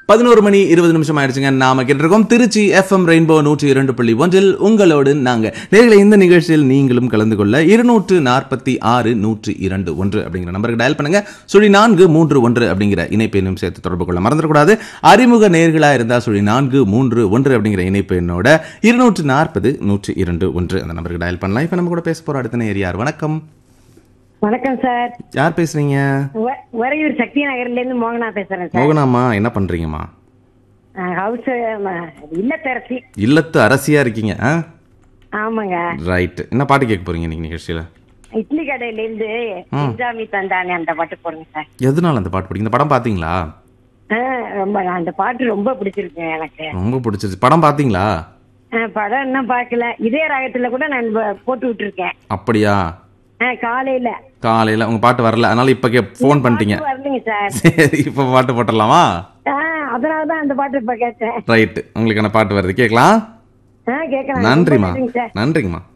பதினோரு மணி இருபது நிமிஷம் ஆயிடுச்சுங்க நாம கேட்டிருக்கோம் திருச்சி எஃப்எம் ரெயின்போ நூற்றி இரண்டு புள்ளி ஒன்றில் உங்களோடு நாங்க நேர்களை இந்த நிகழ்ச்சியில் நீங்களும் கலந்து கொள்ள இருநூற்று நாற்பத்தி ஆறு நூற்றி இரண்டு ஒன்று அப்படிங்கிற நம்பருக்கு டயல் பண்ணுங்க சுழி நான்கு மூன்று ஒன்று அப்படிங்கிற இணைப்பு எண்ணும் சேர்த்து தொடர்பு கொள்ள மறந்துடக்கூடாது அறிமுக நேர்களா இருந்தா சுழி நான்கு மூன்று ஒன்று அப்படிங்கிற இணைப்பு எண்ணோட இருநூற்று நாற்பது நூற்றி இரண்டு ஒன்று அந்த நம்பருக்கு டயல் பண்ணலாம் இப்ப நம்ம கூட பேச போற அடுத்த நேர் யார் வணக்கம் வணக்கம் சார் யார் பேசுறீங்க உ- உறையூர் சக்தி நகர்ல இருந்து மோகனா பேசுறேன் சார் மோகனாம்மா என்ன பண்றீங்கம்மா ஹவுஸ் இல்லத்தரசி இல்லத்து அரசியா இருக்கீங்க ஆ ஆமாங்க ரைட் என்ன பாட்டு கேட்க போறீங்க இன்னைக்கு நிகழ்ச்சியில இட்லி கடையில இருந்து இன்ஜாமி தந்தானே அந்த பாட்டு போடுங்க சார் எதனால அந்த பாட்டு பிடிக்கும் இந்த படம் பாத்தீங்களா ஆ, ரொம்ப அந்த பாட்டு ரொம்ப பிடிச்சிருக்கு எனக்கு ரொம்ப பிடிச்சிருச்சு படம் பாத்தீங்களா ஆ, படம் இன்னும் பார்க்கல இதே ராகத்துல கூட நான் ப- போட்டு விட்டுருக்கேன் அப்படியா ஆ, காலையில காலையில உங்க பாட்டு வரல அதனால இப்ப கே ஃபோன் பண்ணிட்டீங்க பாட்டு வரலைங்க சார் சரி இப்ப பாட்டு போட்டுடலாமா ஆ, அதனாலதான் அந்த பாட்டு இப்ப கேட்டேன் ரைட் உங்களுக்கான பாட்டு வருது கேட்கலாம் ஆ கேட்கலாம் ரொம்ப நன்றிம்மா நன்றிங்க சார் நன்றிங்கம்மா